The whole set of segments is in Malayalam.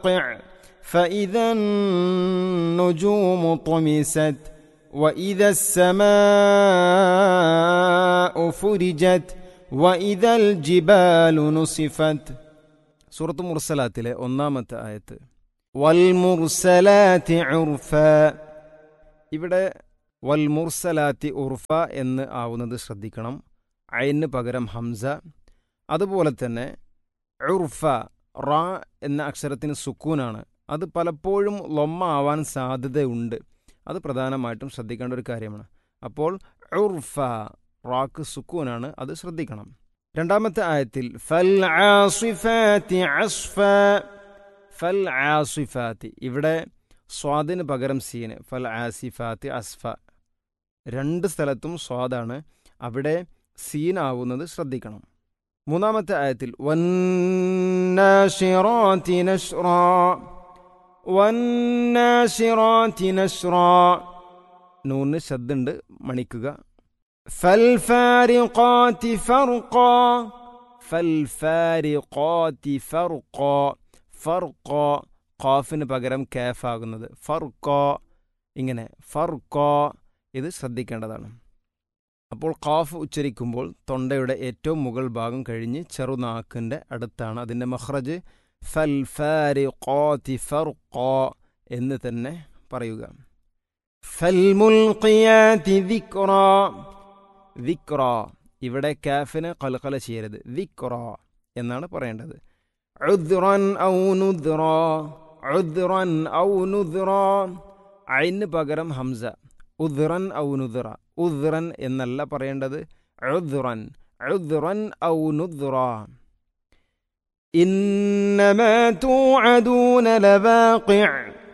الواقع فإذا النجوم طمست وإذا السماء فرجت وإذا الجبال نصفت സൂറത്ത് മുർസലാത്തിലെ ഒന്നാമത്തെ ആയത്ത് والمرسلات عرفا ഇവിടെ വൽ മുർസലാത്തി ഉർഫ എന്ന് ആവുന്നത് ശ്രദ്ധിക്കണം അയിന് പകരം ഹംസ അതുപോലെ തന്നെ ഉർഫ റാ എന്ന അക്ഷരത്തിന് സുക്കൂനാണ് അത് പലപ്പോഴും ലൊമ്മ ആവാൻ സാധ്യതയുണ്ട് അത് പ്രധാനമായിട്ടും ശ്രദ്ധിക്കേണ്ട ഒരു കാര്യമാണ് അപ്പോൾ ഉർഫ റാക്ക് സുക്കൂനാണ് അത് ശ്രദ്ധിക്കണം രണ്ടാമത്തെ ആയത്തിൽ فالعاصفات عصفا ഫൽ ആസിഫാത്തി ഇവിടെ സ്വാദിന് പകരം സീന് ഫൽ ആസിഫാത്തി അസ്ഫ രണ്ട് സ്ഥലത്തും സ്വാദാണ് അവിടെ സീനാവുന്നത് ശ്രദ്ധിക്കണം മൂന്നാമത്തെ ആയത്തിൽ والناشرات نشرا والناشرات نشرا നൂന്ന് ശബ്ദുണ്ട് മണിക്കുക فالفارقات فرقا ഫൽ ഫാരിഖാത്തി ഫർഖ ഫർഖ ഖാഫിന് പകരം കാഫ് ആകുന്നത് ഫർഖ ഇങ്ങനെ ഫർഖ ഇത് ശ്രദ്ധിക്കേണ്ടതാണ് അപ്പോൾ ഖാഫ് ഉച്ചരിക്കുമ്പോൾ തൊണ്ടയുടെ ഏറ്റവും മുകൾ ഭാഗം കഴിഞ്ഞ് ചെറുനാക്കിൻ്റെ അടുത്താണ് അതിൻ്റെ മഹ്റജ് ഫൽ ഫാരിഖാത്തി ഫർഖ എന്ന് തന്നെ പറയുക فالملقيات ذكرا വിക്ര ഇവിടെ കാഫിന് കൽക്കല ചെയ്യരുത് വിക്ര എന്നാണ് പറയേണ്ടത് عذرا أو نذرا ഉദ്റൻ ഔ നുദ്റ അയിന് പകരം ഹംസ ഉദ്റൻ ഔ നുദ്റ ഉദ്റൻ എന്നല്ല പറയേണ്ടത് ഉദ്റൻ ഉദ്റൻ ഔ നുദ്റ إنما توعدون لواقع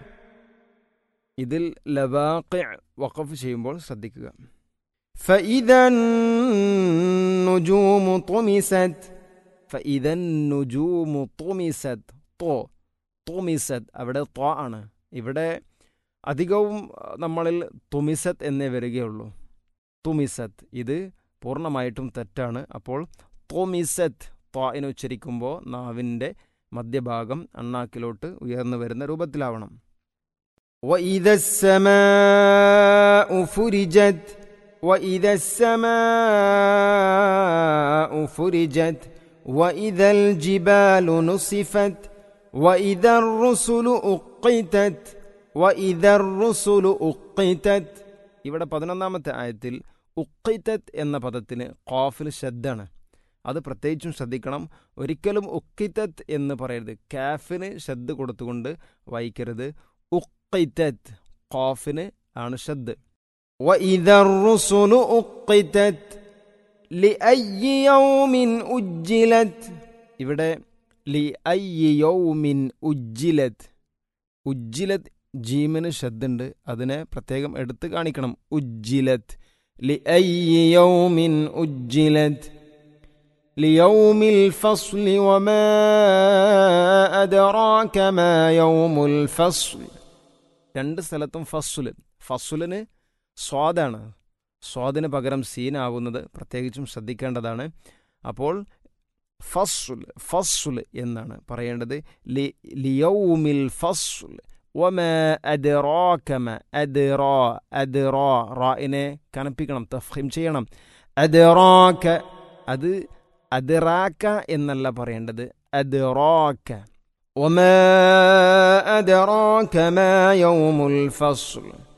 ഇതിൽ ലവാഖി വഖഫ് ചെയ്യുമ്പോൾ ശ്രദ്ധിക്കുക فإذا النجوم طمست ഫഇദൻ നുജൂമു തുമിസത് തോ തുമിസത് അവിടെ ത്വ ആണ് ഇവിടെ അധികവും അഹ്, നമ്മളിൽ തുമിസത്ത് എന്നേ വരികയുള്ളൂ തുമിസത്ത് ഇത് പൂർണ്ണമായിട്ടും തെറ്റാണ് അപ്പോൾ തുമിസത്ത് ത്വായിന് ഉച്ചരിക്കുമ്പോൾ നാവിൻ്റെ മധ്യഭാഗം അണ്ണാക്കിലോട്ട് ഉയർന്നു വരുന്ന രൂപത്തിലാവണം وإذا السماء فرجت وإذا السماء فرجت وإذا الجبال نصفت وإذا الرسل أقتت وإذا الرسل أقتت ഇവിടെ പതിനൊന്നാമത്തെ ആയത്തിൽ ഉക്കിത്തത്ത് എന്ന പദത്തിന് ഖാഫിൽ ശബ്ദാണ് അത് പ്രത്യേകിച്ചും ശ്രദ്ധിക്കണം ഒരിക്കലും ഉക്കിത്തത്ത് എന്ന് പറയരുത് കാഫിന് ശബ്ദ കൊടുത്തുകൊണ്ട് വായിക്കരുത് ഉക്കിത്തത്ത് ഖാഫിന് ആണ് ശബ്ദ് وإذا الرسل أقتت لأي يوم أجلت ഇവിടെ ലി ഐ യൗമിൻ ഉജ്ജിലത് ഉജ്ജിലത് ജീമിന് ശബ്ദുണ്ട് അതിനെ പ്രത്യേകം എടുത്ത് കാണിക്കണം ഉജ്ജിലത് لأي يوم أجلت ليوم الفصل وما أدراك ما يوم الفصل രണ്ട് സ്ഥലത്തും ഫസുല് ഫസുലിന് സ്വാദാണ് സ്വാദിന് പകരം സീനാവുന്നത് പ്രത്യേകിച്ചും ശ്രദ്ധിക്കേണ്ടതാണ് അപ്പോൾ ഫസുൽ ഫസുൽ എന്നാണ് പറയേണ്ടത് ലി ലിയൗമിൽ ഫസുൽ വമ അദ്റാകമ അദ്റാ അദ്റാ റായിനെ കനപ്പിക്കണം തഫ്ഹിം ചെയ്യണം أدراك അത് അദ്റാക്ക എന്നല്ല പറയേണ്ടത് അദ്റാക്ക وما أدراك ما يوم الفصل